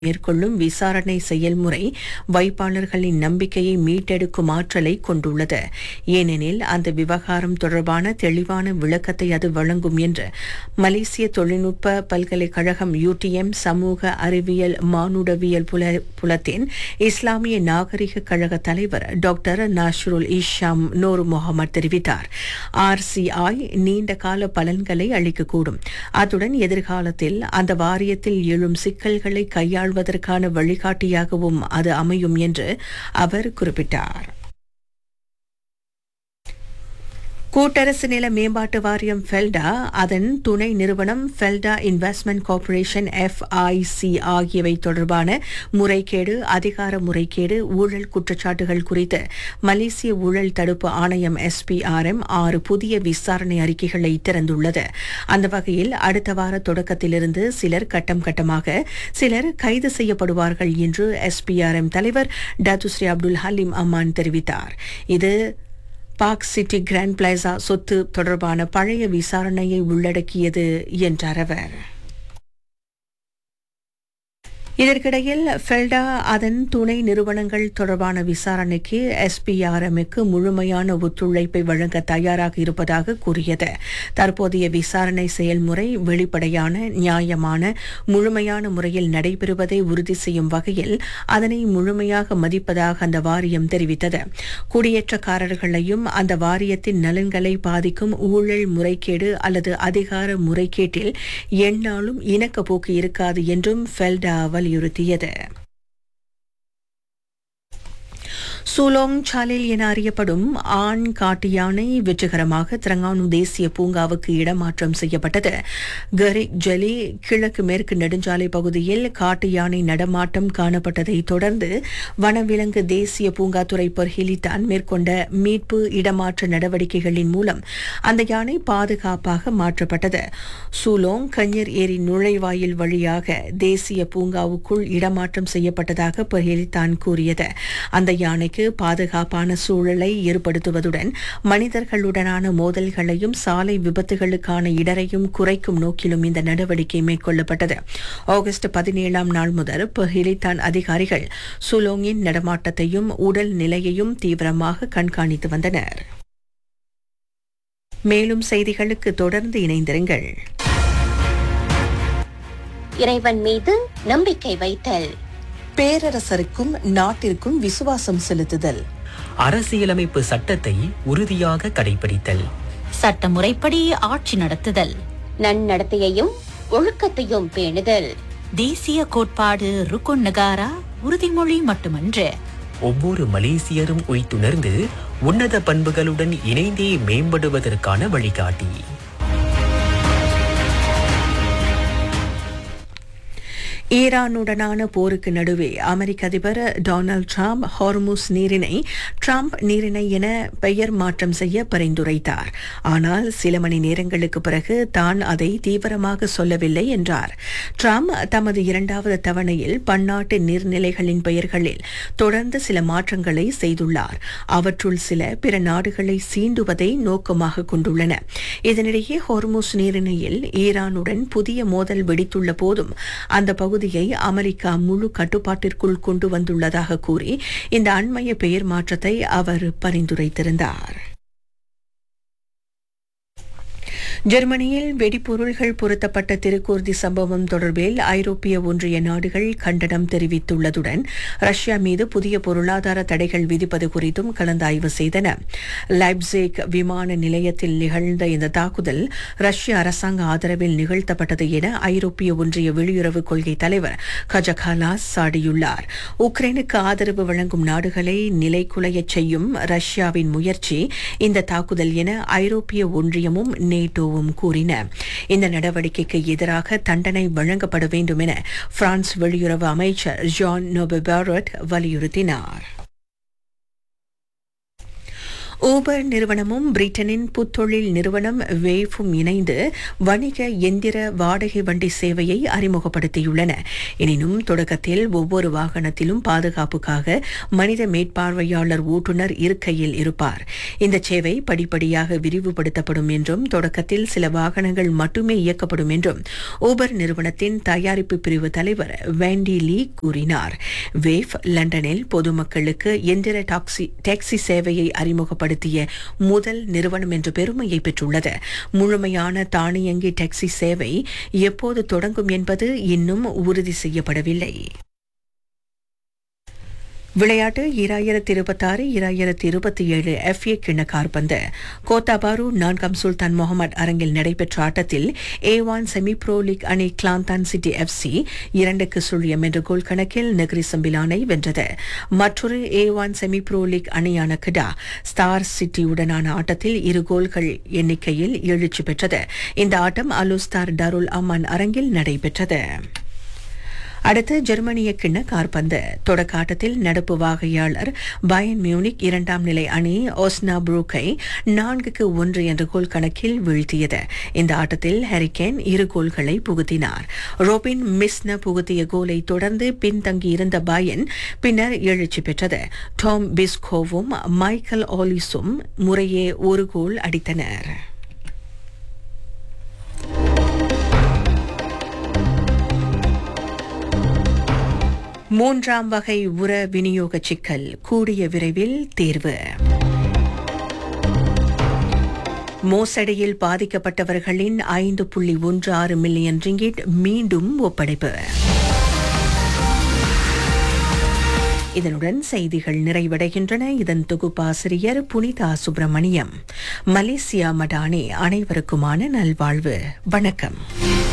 மேற்கொள்ளும் விசாரணை செயல்முறை வைப்பாளர்களின் நம்பிக்கையை மீட்டெடுக்கும் ஆற்றலை கொண்டுள்ளது ஏனெனில் அந்த விவகாரம் தொடர்பான தெளிவான விளக்கத்தை அது வழங்கும் என்று மலேசிய தொழில்நுட்ப பல்கலைக்கழகம் யூடிஎம் சமூக அறிவியல் மானுடவியல் புல புலத்தின் இஸ்லாமிய நாகரிக கழக தலைவர் doctor Nasrul Isham Noor Muhammad தெரிவித்தார் ஆர்சிஐ நீண்ட கால பலன்களை அளிக்கக்கூடும் அத்துடன் எதிர்காலத்தில் அந்த வாரியத்தில் எழும் சிக்கல்களை கையாள்வதற்கான வழிகாட்டியாகவும் அது அமையும் என்று அவர் குறிப்பிட்டார் கூட்டரசு நில மேம்பாட்டு வாரியம் ஃபெல்டா அதன் துணை நிறுவனம் ஃபெல்டா இன்வெஸ்ட்மெண்ட் கார்ப்பரேஷன் எஃப்ஐசி ஆகியவை தொடர்பான முறைகேடு அதிகார முறைகேடு ஊழல் குற்றச்சாட்டுகள் குறித்து மலேசிய ஊழல் தடுப்பு ஆணையம் எஸ்பிஆர்எம் ஆறு புதிய விசாரணை அறிக்கைகளை திறந்துள்ளது அந்த வகையில் அடுத்த வார தொடக்கத்திலிருந்து சிலர் கட்டம் கட்டமாக சிலர் கைது செய்யப்படுவார்கள் என்று எஸ்பிஆர்எம் தலைவர் டாத்துஸ்ரீ அப்துல் ஹலீம் அம்மான் தெரிவித்தார் இது பார்க் சிட்டி கிராண்ட் பிளாசா சொத்து தொடர்பான பழைய விசாரணையை உள்ளடக்கியது என்றார் அவர் இதற்கிடையில் ஃபெல்டா அதன் துணை நிறுவனங்கள் தொடர்பான விசாரணைக்கு எஸ்பிஆர்எம்க்கு முழுமையான ஒத்துழைப்பை வழங்க தயாராக இருப்பதாக கூறியது தற்போதைய விசாரணை செயல்முறை வெளிப்படையான நியாயமான முழுமையான முறையில் நடைபெறுவதை உறுதி செய்யும் வகையில் அதனை முழுமையாக மதிப்பதாக அந்த வாரியம் தெரிவித்தது குடியேற்றக்காரர்களையும் அந்த வாரியத்தின் நலன்களை பாதிக்கும் ஊழல் முறைகேடு அல்லது அதிகார முறைகேட்டில் எந்நாளும் இணக்கப்போக்கு இருக்காது என்றும் ஃபெல்டா வலியுறுத்தியது சூலோங் சாலில் என அறியப்படும் ஆண் காட்டு யானை வெற்றிகரமாக திரங்கானு தேசிய பூங்காவுக்கு இடமாற்றம் செய்யப்பட்டது கரிக் ஜலி கிழக்கு மேற்கு நெடுஞ்சாலை பகுதியில் காட்டு யானை நடமாட்டம் காணப்பட்டதை தொடர்ந்து வனவிலங்கு தேசிய பூங்காத்துறை பர்ஹிலித்தான் மேற்கொண்ட மீட்பு இடமாற்ற நடவடிக்கைகளின் மூலம் அந்த யானை பாதுகாப்பாக மாற்றப்பட்டது சூலோங் கஞ்சர் ஏரி நுழைவாயில் வழியாக தேசிய பூங்காவுக்குள் இடமாற்றம் செய்யப்பட்டதாக பர்ஹிலித்தான் கூறியது அந்த யானைக்கு பாதுகாப்பான சூழலை ஏற்படுத்துவதுடன் மனிதர்களுடனான மோதல்களையும் சாலை விபத்துகளுக்கான இடரையும் குறைக்கும் நோக்கிலும் இந்த நடவடிக்கை மேற்கொள்ளப்பட்டது ஆகஸ்ட் பதினேழாம் நாள் முதல் பஹிலித்தான் அதிகாரிகள் சுலோங்கின் நடமாட்டத்தையும் உடல் நிலையையும் தீவிரமாக கண்காணித்து வந்தனர் மேலும் செய்திகளுக்கு தொடர்ந்து இணைந்திருங்கள் இறைவன் மீது நம்பிக்கை வைத்தல் பேரரசருக்கும் நாட்டிற்கும் விசுவாசம் செலுத்துதல் அரசியலமைப்பு சட்டத்தை உறுதியாக கடைபிடித்தல் சட்டமுறைப்படி ஆட்சி நடத்துதல் நன்னடத்தையையும் ஒழுக்கத்தையும் பேணுதல் தேசிய கோட்பாடு ருக்குன் நகாரா உறுதிமொழி மட்டுமன்று ஒவ்வொரு மலேசியரும் உய்த்துணர்ந்து உன்னத பண்புகளுடன் இணைந்தே மேம்படுவதற்கான வழிகாட்டி ஈரானுடனான போருக்கு நடுவே அமெரிக்க அதிபர் டொனால்டு டிரம்ப் ஹார்முஸ் நீரிணை ட்ரம்ப் நீரிணை என பெயர் மாற்றம் செய்ய பரிந்துரைத்தார் ஆனால் சில மணி நேரங்களுக்கு பிறகு தான் அதை தீவிரமாக சொல்லவில்லை என்றார் ட்ரம்ப் தமது இரண்டாவது தவணையில் பன்னாட்டு நீர்நிலைகளின் பெயர்களில் தொடர்ந்து சில மாற்றங்களை செய்துள்ளார் அவற்றுள் சில பிற நாடுகளை சீண்டுவதை நோக்கமாக கொண்டுள்ளன இதனிடையே ஹோர்முஸ் நீரிணையில் ஈரானுடன் புதிய மோதல் வெடித்துள்ள போதும் அந்த பகுதியை அமெரிக்கா முழு கட்டுப்பாட்டிற்குள் கொண்டு வந்துள்ளதாக கூறி இந்த அண்மைய பெயர் மாற்றத்தை அவர் பரிந்துரைத்திருந்தார் ஜெர்மனியில் வெடிப்பொருள்கள் பொருத்தப்பட்ட திருக்கூர்தி சம்பவம் தொடர்பில் ஐரோப்பிய ஒன்றிய நாடுகள் கண்டனம் தெரிவித்துள்ளதுடன் ரஷ்யா மீது புதிய பொருளாதார தடைகள் விதிப்பது குறித்தும் கலந்தாய்வு செய்தன லைப்சிக் விமான நிலையத்தில் நிகழ்ந்த இந்த தாக்குதல் ரஷ்ய அரசாங்க ஆதரவில் நிகழ்த்தப்பட்டது என ஐரோப்பிய ஒன்றிய வெளியுறவு கொள்கை தலைவர் கஜகாலாஸ் சாடியுள்ளார் உக்ரைனுக்கு ஆதரவு வழங்கும் நாடுகளை நிலைகுலையச் செய்யும் ரஷ்யாவின் முயற்சி இந்த தாக்குதல் என ஐரோப்பிய ஒன்றியமும் நேட்டோவும் கூறின இந்த நடவடிக்கைக்கு எதிராக தண்டனை வழங்கப்பட வேண்டும் என பிரான்ஸ் வெளியுறவு அமைச்சர் ஜான் நோபெபாரட் வலியுறுத்தினார் ஊபர் நிறுவனமும் பிரிட்டனின் புத்தொழில் நிறுவனம் வேஃபும் இணைந்து வணிக எந்திர வாடகை வண்டி சேவையை அறிமுகப்படுத்தியுள்ளன எனினும் தொடக்கத்தில் ஒவ்வொரு வாகனத்திலும் பாதுகாப்புக்காக மனித மேற்பார்வையாளர் ஓட்டுநர் இருக்கையில் இருப்பார் இந்த சேவை படிப்படியாக விரிவுபடுத்தப்படும் என்றும் தொடக்கத்தில் சில வாகனங்கள் மட்டுமே இயக்கப்படும் என்றும் ஊபர் நிறுவனத்தின் தயாரிப்பு பிரிவு தலைவர் வேண்டி லீ கூறினார் வேஃப் லண்டனில் பொதுமக்களுக்கு எந்திர டாக்ஸி டாக்ஸி சேவையை அறிமுகப்படுத்திய முதல் நிறுவனம் என்ற பெருமையை பெற்றுள்ளது முழுமையான தானியங்கி டாக்ஸி சேவை எப்போது தொடங்கும் என்பது இன்னும் உறுதி செய்யப்படவில்லை விளையாட்டு இராயிரத்தி இருபத்தாறு இராயிரத்தி இருபத்தி ஏழு எஃப்ஏ கிண்ண கார்பந்து கோத்தாபாரு நான்காம் சுல்தான் முகமது அரங்கில் நடைபெற்ற ஆட்டத்தில் A one semi pro league அணி கிளாந்தான் சிட்டி எஃப்சி இரண்டுக்கு சுழியம் என்ற கோல் கணக்கில் நெகிரி சம்பிலானை வென்றது மற்றொரு A one semi pro league அணியான கிடா ஸ்டார் சிட்டியுடனான ஆட்டத்தில் இரு கோல்கள் எண்ணிக்கையில் எழுச்சி பெற்றது இந்த ஆட்டம் அலுஸ்தார் டருல் அமான் அரங்கில் நடைபெற்றது அடுத்து ஜெர்மனிய கிண்ண கார்பந்து தொடக்க ஆட்டத்தில் நடப்பு வாகையாளர் பயன் மியூனிக் இரண்டாம் நிலை அணி ஓஸ்னா புரூக்கை நான்குக்கு ஒன்று என்ற கோல் கணக்கில் வீழ்த்தியது இந்த ஆட்டத்தில் ஹரிகேன் இரு கோல்களை புகுத்தினார் ரோபின் மிஸ்ன புகுத்திய கோலை தொடர்ந்து பின்தங்கியிருந்த பயன் பின்னர் எழுச்சி பெற்றது டாம் பிஸ்கோவும் மைக்கேல் ஆலிஸும் முறையே ஒரு கோல் அடித்தனர் மூன்றாம் வகை உர விநியோக சிக்கல் கூடிய விரைவில் தேர்வு மோசடியில் பாதிக்கப்பட்டவர்களின் ஐந்து புள்ளி ஒன்று ஆறு மில்லியன் ரிங்கிட் மீண்டும் ஒப்படைப்பு இதனுடன் செய்திகள் நிறைவடைகின்றன இதன் தொகுப்பாசிரியர் புனிதா சுப்பிரமணியம் மலேசியா மடானே அனைவருக்குமான நல்வாழ்வு வணக்கம்